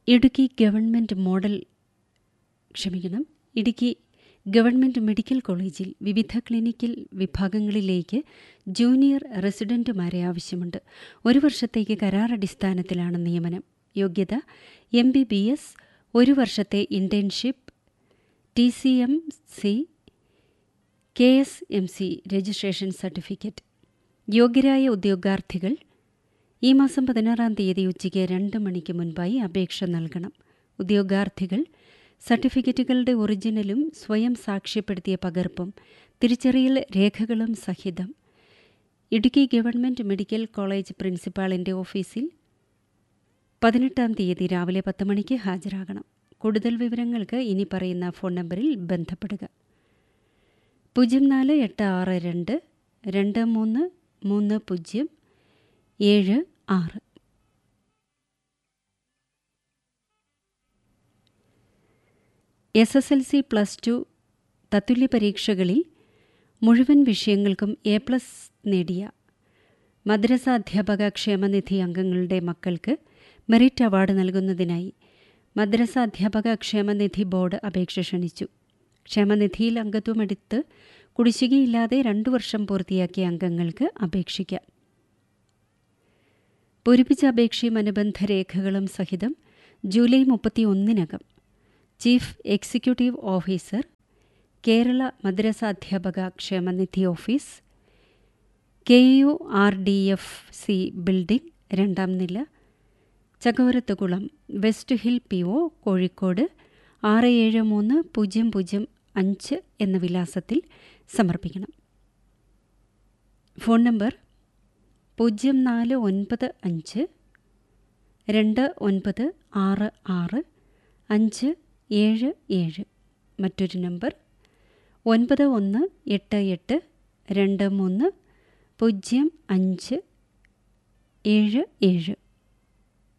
Idukki government model ക്ഷമിക്കണം Idukki government medical കോളേജിൽ വിവിധ ക്ലിനിക്കൽ വിഭാഗങ്ങളിലേക്ക് ജൂനിയർ റെസിഡൻറ്റുമാരെ ആവശ്യമുണ്ട് ഒരു വർഷത്തേക്ക് കരാറടിസ്ഥാനത്തിലാണ് നിയമനം യോഗ്യത എം ബി ബി എസ് ഒരു വർഷത്തെ internship T C M C K S M C registration certificate യോഗ്യരായ ഉദ്യോഗാർത്ഥികൾ ഈ മാസം പതിനാറാം തീയതി ഉച്ചയ്ക്ക് രണ്ട് മണിക്ക് മുൻപായി അപേക്ഷ നൽകണം ഉദ്യോഗാർത്ഥികൾ സർട്ടിഫിക്കറ്റുകളുടെ ഒറിജിനലും സ്വയം സാക്ഷ്യപ്പെടുത്തിയ പകർപ്പും തിരിച്ചറിയൽ രേഖകളും സഹിതം ഇടുക്കി ഗവൺമെൻറ് മെഡിക്കൽ കോളേജ് പ്രിൻസിപ്പാളിൻ്റെ ഓഫീസിൽ പതിനെട്ടാം തീയതി രാവിലെ പത്ത് മണിക്ക് ഹാജരാകണം കൂടുതൽ വിവരങ്ങൾക്ക് ഇനി പറയുന്ന ഫോൺ നമ്പറിൽ ബന്ധപ്പെടുക പൂജ്യം നാല് എട്ട് ആറ് രണ്ട് രണ്ട് മൂന്ന് മൂന്ന് പൂജ്യം ഏഴ് ആറ് S S L C plus two തത്തുല്യ പരീക്ഷകളിൽ മുഴുവൻ വിഷയങ്ങൾക്കും എ പ്ലസ് നേടിയ മദ്രസ അധ്യാപക ക്ഷേമനിധി അംഗങ്ങളുടെ മക്കൾക്ക് മെറിറ്റ് അവാർഡ് നൽകുന്നതിനായി മദ്രസ അധ്യാപക ക്ഷേമനിധി ബോർഡ് അപേക്ഷ ക്ഷണിച്ചു ക്ഷേമനിധിയിൽ അംഗത്വമെടുത്ത് കുടിശ്ശികയില്ലാതെ രണ്ടു വർഷം പൂർത്തിയാക്കിയ അംഗങ്ങൾക്ക് അപേക്ഷിക്കാം പൂരിപ്പിച്ച അപേക്ഷയും അനുബന്ധ രേഖകളും സഹിതം ജൂലൈ മുപ്പത്തി ഒന്നിനകം ചീഫ് എക്സിക്യൂട്ടീവ് ഓഫീസർ കേരള മദ്രസ അധ്യാപക ക്ഷേമനിധി office K U R D F C building രണ്ടാം നില Chakorathukulam west hill P O Kozhikode ആറ് ഏഴ് മൂന്ന് പൂജ്യം പൂജ്യം അഞ്ച് എന്ന വിലാസത്തിൽ സമർപ്പിക്കണം ഫോൺ നമ്പർ പൂജ്യം നാല് ഒൻപത് അഞ്ച് രണ്ട് ഒൻപത് ആറ് ആറ് അഞ്ച് ഏഴ് ഏഴ് മറ്റൊരു നമ്പർ ഒൻപത് ഒന്ന് എട്ട് എട്ട് രണ്ട് മൂന്ന് പൂജ്യം അഞ്ച് ഏഴ് ഏഴ്